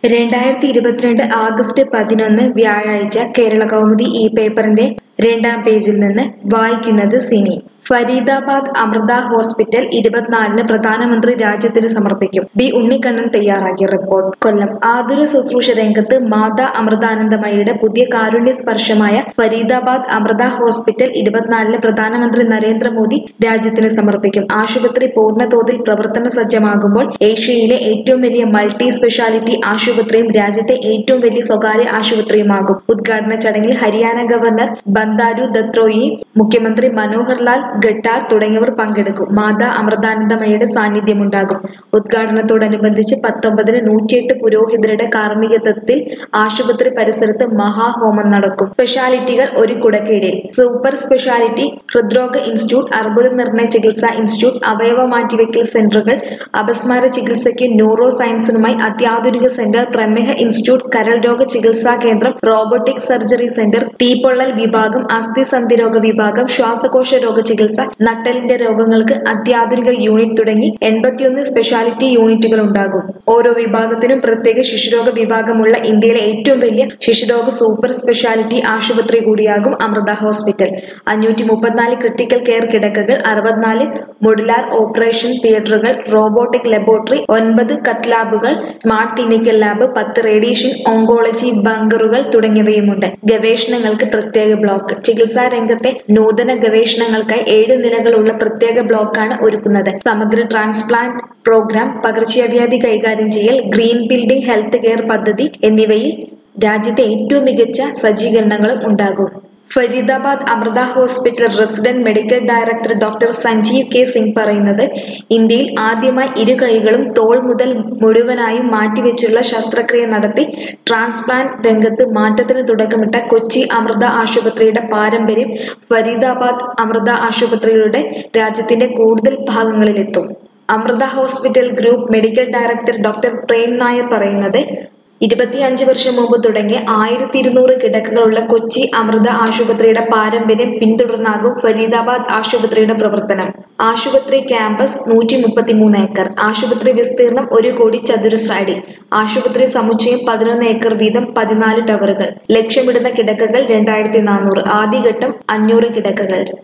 രണ്ടായിരത്തി ഇരുപത്തിരണ്ട് ആഗസ്റ്റ് പതിനൊന്ന് വ്യാഴാഴ്ച കേരള കൗമുദി ഈ പേപ്പറിന്റെ രണ്ടാം പേജിൽ നിന്ന് വായിക്കുന്നത് സിനി ഫരീദാബാദ് അമൃത ഹോസ്പിറ്റൽ ഇരുപത്തിനാലിന് പ്രധാനമന്ത്രി രാജ്യത്തിന് സമർപ്പിക്കും ബി ഉണ്ണിക്കണ്ണൻ തയ്യാറാക്കിയ റിപ്പോർട്ട് കൊല്ലം ആതുര ശുശ്രൂഷ രംഗത്ത് മാതാ അമൃതാനന്ദമയിയുടെ പുതിയ കാരുണ്യ സ്പർശമായ ഫരീദാബാദ് അമൃത ഹോസ്പിറ്റൽ ഇരുപത്തിനാലിന് പ്രധാനമന്ത്രി നരേന്ദ്രമോദി രാജ്യത്തിന് സമർപ്പിക്കും ആശുപത്രി പൂർണ്ണതോതിൽ പ്രവർത്തന സജ്ജമാകുമ്പോൾ ഏഷ്യയിലെ ഏറ്റവും വലിയ മൾട്ടി സ്പെഷ്യാലിറ്റി ആശുപത്രിയും രാജ്യത്തെ ഏറ്റവും വലിയ സ്വകാര്യ ആശുപത്രിയുമാകും ഉദ്ഘാടന ചടങ്ങിൽ ഹരിയാന ഗവർണർ ബന്ദാരു ദത്രോയി മുഖ്യമന്ത്രി മനോഹർ ലാൽ ഖട്ടാർ തുടങ്ങിയവർ പങ്കെടുക്കും മാതാ അമൃതാനന്ദമയുടെ സാന്നിധ്യമുണ്ടാകും ഉദ്ഘാടനത്തോടനുബന്ധിച്ച് പത്തൊമ്പതിന് നൂറ്റിയെട്ട് പുരോഹിതരുടെ കാർമ്മികത്വത്തിൽ ആശുപത്രി പരിസരത്ത് മഹാഹോമം നടക്കും സ്പെഷ്യാലിറ്റികൾ ഒരു കുടക്കീഴിൽ സൂപ്പർ സ്പെഷ്യാലിറ്റി ഹൃദ്രോഗ ഇൻസ്റ്റിറ്റ്യൂട്ട് അർബുദ നിർണയ ചികിത്സാ ഇൻസ്റ്റിറ്റ്യൂട്ട് അവയവ മാറ്റിവെക്കൽ സെന്ററുകൾ അപസ്മാര ചികിത്സയ്ക്ക് ന്യൂറോ സയൻസിനുമായി അത്യാധുനിക സെന്റർ പ്രമേഹ ഇൻസ്റ്റിറ്റ്യൂട്ട് കരൾ രോഗ ചികിത്സാ കേന്ദ്രം റോബോട്ടിക് സർജറി സെന്റർ തീപ്പൊള്ളൽ വിഭാഗം അസ്ഥിസന്ധി രോഗ വിഭാഗം ശ്വാസകോശ രോഗ ചികിത്സ നട്ടലിന്റെ രോഗങ്ങൾക്ക് അത്യാധുനിക യൂണിറ്റ് തുടങ്ങി എൺപത്തിയൊന്ന് സ്പെഷ്യാലിറ്റി യൂണിറ്റുകൾ ഉണ്ടാകും ഓരോ വിഭാഗത്തിനും പ്രത്യേക ശിശുരോഗ വിഭാഗമുള്ള ഇന്ത്യയിലെ ഏറ്റവും വലിയ ശിശുരോഗ സൂപ്പർ സ്പെഷ്യാലിറ്റി ആശുപത്രി കൂടിയാകും അമൃത ഹോസ്പിറ്റൽ അഞ്ഞൂറ്റി മുപ്പത്തിനാല് ക്രിട്ടിക്കൽ കെയർ കിടക്കകൾ അറുപത്തിനാല് മൊഡുലാർ ഓപ്പറേഷൻ തിയേറ്ററുകൾ റോബോട്ടിക് ലബോറട്ടറി ഒൻപത് കത്ത് ലാബുകൾ സ്മാർട്ട് ക്ലിനിക്കൽ ലാബ് പത്ത് റേഡിയേഷൻ ഓങ്കോളജി ബങ്കറുകൾ തുടങ്ങിയവയുമുണ്ട് ഗവേഷണങ്ങൾക്ക് പ്രത്യേക ബ്ലോക്ക് ചികിത്സാ രംഗത്തെ നൂതന ഗവേഷണങ്ങൾക്കായി ഏഴു നിലകളുള്ള പ്രത്യേക ബ്ലോക്കാണ് ഒരുക്കുന്നത് സമഗ്ര ട്രാൻസ്പ്ലാന്റ് പ്രോഗ്രാം പകർച്ചവ്യാധി കൈകാര്യം ചെയ്യൽ ഗ്രീൻ ബിൽഡിംഗ് ഹെൽത്ത് കെയർ പദ്ധതി എന്നിവയിൽ രാജ്യത്തെ ഏറ്റവും മികച്ച സജ്ജീകരണങ്ങളും ഉണ്ടാകും Faridabad Amrita hospital resident medical director doctor Sanjeev K Singh പറയുന്നത് ഇന്ത്യയിൽ ആദ്യമായി ഇരു കൈകളും തോൾ മുതൽ മുഴുവനായും മാറ്റിവെച്ചുള്ള ശസ്ത്രക്രിയ നടത്തി ട്രാൻസ്പ്ലാന്റ് രംഗത്ത് മാറ്റത്തിന് തുടക്കമിട്ട കൊച്ചി അമൃത ആശുപത്രിയുടെ പാരമ്പര്യം ഫരീദാബാദ് അമൃത ആശുപത്രികളുടെ രാജ്യത്തിന്റെ കൂടുതൽ ഭാഗങ്ങളിലെത്തും Amrita hospital group medical director doctor Prem Nair പറയുന്നത് ഇരുപത്തിയഞ്ച് വർഷം മുമ്പ് തുടങ്ങിയ ആയിരത്തി ഇരുന്നൂറ് കിടക്കകളുള്ള കൊച്ചി അമൃത ആശുപത്രിയുടെ പാരമ്പര്യം പിന്തുടർന്നാകും ഫരീദാബാദ് ആശുപത്രിയുടെ പ്രവർത്തനം ആശുപത്രി ക്യാമ്പസ് നൂറ്റി മുപ്പത്തിമൂന്ന് ഏക്കർ ആശുപത്രി വിസ്തീർണം ഒരു കോടി ചതുരശ്ര അടി ആശുപത്രി സമുച്ചയം പതിനൊന്ന് ഏക്കർ വീതം പതിനാല് ടവറുകൾ ലക്ഷ്യമിടുന്ന കിടക്കകൾ രണ്ടായിരത്തി നാനൂറ് ആദ്യഘട്ടം അഞ്ഞൂറ് കിടക്കകൾ